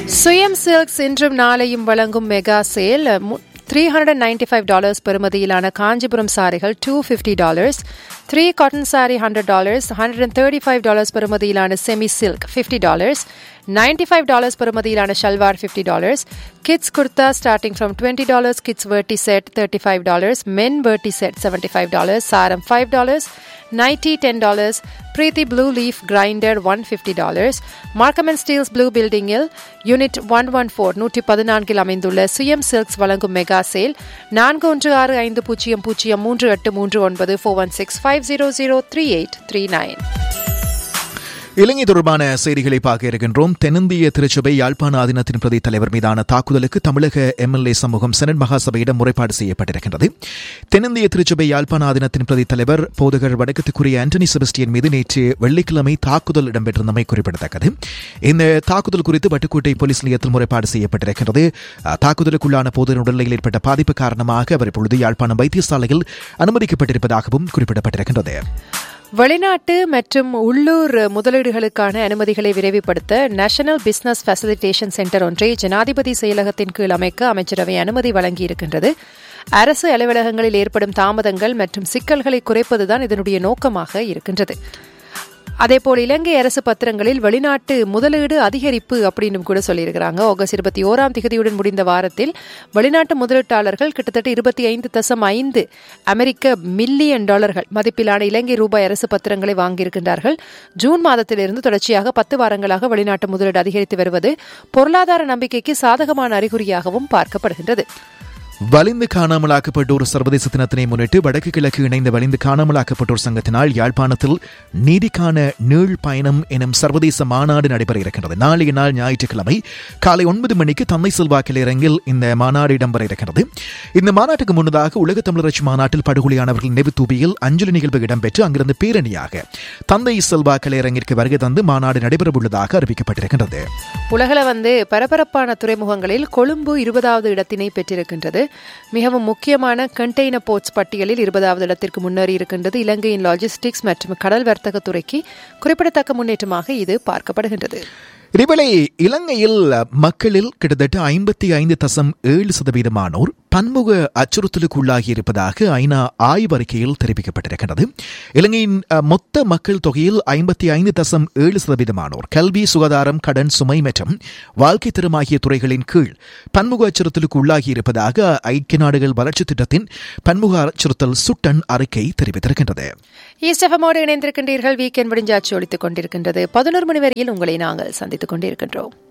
சுயம் சில்க்ஸ் இன்றும் நாளையும் வழங்கும் mega sale three hundred ninety five dollars பெறுமதியிலான காஞ்சிபுரம் சாரிகள் two fifty dollars three cotton sari hundred dollars hundred and thirty five dollars பெறுமதியிலான semi silk fifty dollars ninety five dollars பெறுமதியிலான salwar fifty dollars kids kurta starting from twenty dollars kids veshti set thirty five dollars men veshti set seventy five dollars saram five dollars nighty ten dollars Preethi blue leaf grinder one fifty dollars மார்க்கம் and Steeles blue பில்டிங்கில் unit one one four நூற்றி பதினான்கில் அமைந்துள்ள சுயம் silks வழங்கும் mega sale நான்கு ஒன்று ஆறு ஐந்து பூஜ்ஜியம் பூஜ்ஜியம் மூன்று எட்டு மூன்று ஒன்பது four one six five zero zero three eight three nine Ilankai தொடர்பான செய்திகளை பார்க்க இருக்கின்றோம் தென்னிந்திய திருச்சபை யாழ்ப்பாண ஆதீனத்தின் பிரதி தலைவர் மீதான தாக்குதலுக்கு தமிழக எம்எல்ஏ சமூகம் செனட் மகாசபையிடம் முறைப்பாடு செய்யப்பட்டிருக்கின்றது தென்னிந்திய திருச்சபை யாழ்ப்பாண ஆதீனத்தின் பிரதி தலைவர் போதகர் வடக்கத்துக்குரிய ஆண்டனி செபஸ்டியன் மீது நேற்று வெள்ளிக்கிழமை தாக்குதல் இடம்பெற்றிருந்தமை குறிப்பிடத்தக்கது இந்த தாக்குதல் குறித்து வட்டுக்கோட்டை போலீஸ் நிலையத்தில் முறைப்பாடு செய்யப்பட்டிருக்கின்றது தாக்குதலுக்குள்ளான போதகர் உடல்நிலையில் ஏற்பட்ட பாதிப்பு காரணமாக அவர் இப்பொழுது யாழ்ப்பாணம் வைத்தியசாலையில் அனுமதிக்கப்பட்டிருப்பதாகவும் குறிப்பிடப்பட்டிருக்கின்றது வெளிநாட்டு மற்றும் உள்ளூர் முதலீடுகளுக்கான அனுமதிகளை விரைவுபடுத்த நேஷனல் பிசினஸ் ஃபெசிலிட்டேஷன் சென்டர் ஒன்றை ஜனாதிபதி செயலகத்தின் கீழ் அமைக்க அமைச்சரவை அனுமதி வழங்கியிருக்கின்றது அரசு அலுவலகங்களில் ஏற்படும் தாமதங்கள் மற்றும் சிக்கல்களை குறைப்பதுதான் இதனுடைய நோக்கமாக இருக்கின்றது அதேபோல் இலங்கை அரசு பத்திரங்களில் வெளிநாட்டு முதலீடு அதிகரிப்பு அப்படின்னு கூட சொல்லியிருக்கிறாங்க ஆகஸ்ட் இருபத்தி ஓராம் திகதியுடன் முடிந்த வாரத்தில் வெளிநாட்டு முதலீட்டாளர்கள் கிட்டத்தட்ட இருபத்தி ஐந்து தசம் ஐந்து அமெரிக்க மில்லியன் டாலர்கள் மதிப்பிலான இலங்கை ரூபாய் அரசு பத்திரங்களை வாங்கியிருக்கின்றார்கள் ஜூன் மாதத்திலிருந்து தொடர்ச்சியாக பத்து வாரங்களாக வெளிநாட்டு முதலீடு அதிகரித்து வருவது பொருளாதார நம்பிக்கைக்கு சாதகமான அறிகுறியாகவும் பார்க்கப்படுகின்றது வலிந்து காணாமலாக்கப்பட்டோர் சர்வதேச தினத்தினை முன்னிட்டு வடக்கு கிழக்கு இணைந்த வலிந்து காணாமலாக்கப்பட்டோர் சங்கத்தினால் யாழ்ப்பாணத்தில் நீதிக்கான நீள் பயணம் எனும் சர்வதேச மாநாடு நடைபெற இருக்கிறது நாளைய நாள் ஞாயிற்றுக்கிழமை காலை ஒன்பது மணிக்கு தந்தை செல்வா கிளையரங்கில் இந்த மாநாடு இடம்பெற இருக்கிறது இந்த மாநாட்டுக்கு முன்னதாக உலக தமிழரட்சி மாநாட்டில் படுகொலையானவர்கள் நினைவு தூபியில் அஞ்சலி நிகழ்வு இடம்பெற்று அங்கிருந்து பேரணியாக தந்தை செல்வா கிளையரங்கிற்கு வருகை தந்து மாநாடு நடைபெறவுள்ளதாக அறிவிக்கப்பட்டிருக்கின்றது உலகில் வந்து பரபரப்பான துறைமுகங்களில் கொழும்பு இருபதாவது இடத்தினை பெற்றிருக்கின்றது மிகவும் முக்கியமான கண்டெய்னர் போர்ட்ஸ் பட்டியலில் இருபதாவது இடத்திற்கு முன்னேறி இருக்கின்றது இலங்கையின் லாஜிஸ்டிக்ஸ் மற்றும் கடல் வர்த்தக துறைக்கு குறிப்பிடத்தக்க முன்னேற்றமாக இது பார்க்கப்படுகின்றது இதேவேளை இலங்கையில் மக்களில் கிட்டத்தட்ட ஐம்பத்தி ஐந்து தசம் ஏழு சதவீதமானோர் பன்முக அச்சுறுத்தலுக்கு உள்ளாகி இருப்பதாக ஐநா ஆய்வறிக்கையில் தெரிவிக்கப்பட்டிருக்கிறது இலங்கையின் மொத்த மக்கள் தொகையில் ஐம்பத்தி ஐந்து தசம் ஏழு சதவீதமானோர் கல்வி சுகாதாரம் கடன் சுமை மற்றும் வாழ்க்கை தரம் ஆகிய துறைகளின் கீழ் பன்முக அச்சுறுத்தலுக்கு உள்ளாகி இருப்பதாக ஐக்கிய நாடுகள் வளர்ச்சி திட்டத்தின் பன்முக அச்சுறுத்தல் சுட்டன் அறிக்கை தெரிவித்திருக்கின்றது ஈஸ்டஃபமோடு இணைந்திருக்கின்றீர்கள் வீக்கெண்ட் முடிஞ்சாட்சி ஒழித்துக் கொண்டிருக்கின்றது பதினோரு மணி வரையில் உங்களை நாங்கள் சந்தித்துக் கொண்டிருக்கின்றோம்